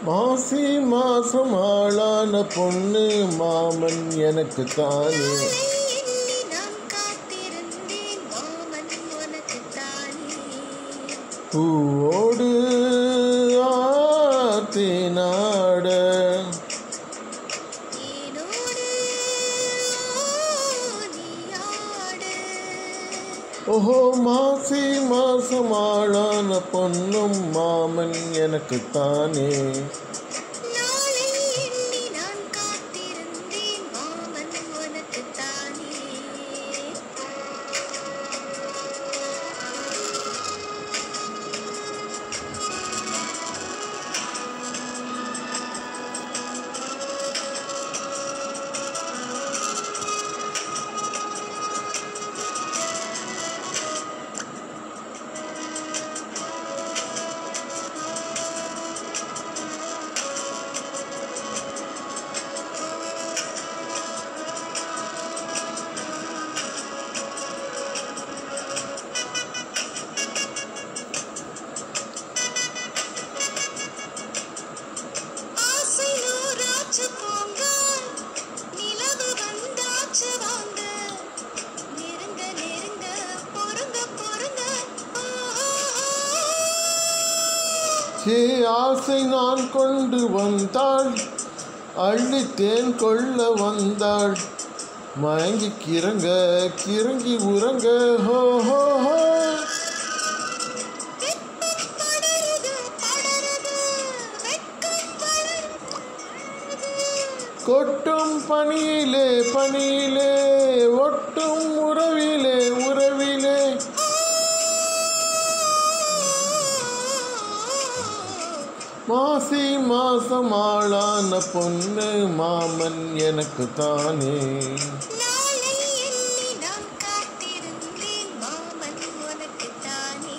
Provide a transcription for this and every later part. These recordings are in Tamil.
மாசி மாசம் ஆளான பொண்ணு மாமன் எனக்கு தானே எண்ணி நான் காத்திருந்தேன் மாமன் உனக்குத்தானே பூவோடு ஆத்தி நாட என்னோடு நீயாடு ஓஹோ மாசி மாசம் ஆளான பொண்ணும் மாமன் எனக்கு தானே நாளை எண்ணி நான் காத்திருந்தேன் மாமன் உனக்குத்தானே ஆசை நூறாச்சு போங்க நிலவு வந்தாச்சு வாங்க நெருங்க நெருங்க பொறுங்க பொறுங்க சே ஆசை நான் கொண்டு வந்தாள் அள்ளி தேன் கொள்ள வந்தாள் மயங்கி கிறங்க கிறங்கி உறங்க ஹோ ஹோ ஹோ படருது படருது வெட்கம் வளருது கொட்டும் பனியிலே பனியிலே ஒட்டும் உறவிலே உறவிலே மாசி மாசம் ஆளான பொண்ணு மாமன் எனக்கு தானே நாளை எண்ணி நான் காத்திருந்தேன் மாமன் உனக்குத்தானே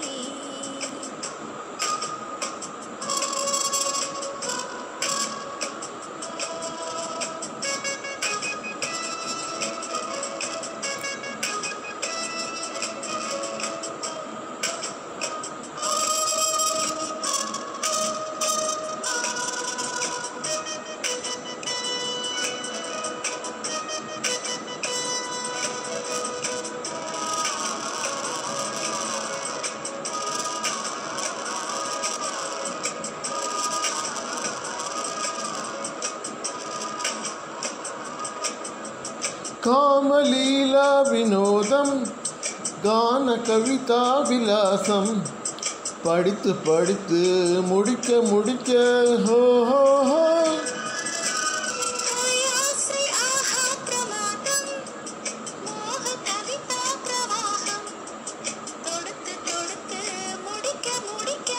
காமலீலா வினோதம் கான கவிதா விலாசம் படித்து படித்து முடிக்க முடிக்க ஹோ ஹோ ஹோ ஆசை ஆஹா பிரமாதம் மோக கவிதா பிரவாகம் தொடுத்து தொடுத்து முடிக்க முடிக்க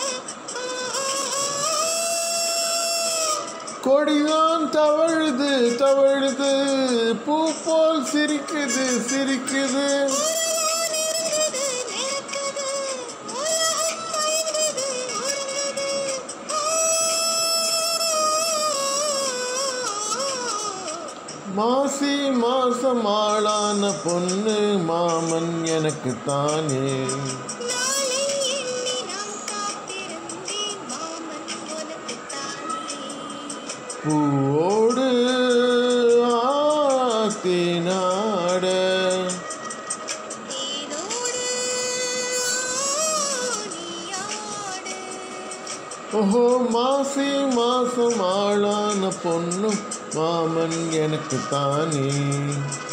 கொடிதான் தவழுது தவழுது பூ போல் சிரிக்குது சிரிக்குது நெருக்குது நெருக்குது உலகம் மயங்குது உருகுது மாசி மாசம் ஆளான பொண்ணு மாமன் எனக்கு தானே நாளை எண்ணி நான் காத்திருந்தேன் மாமன் உனக்குத்தானே பூவோடு ஆத்தி நாட நீனோடு நீயாடு ஓஹோ மாசி மாசம் ஆளான பொண்ணும் மாமன் எனக்கு தானே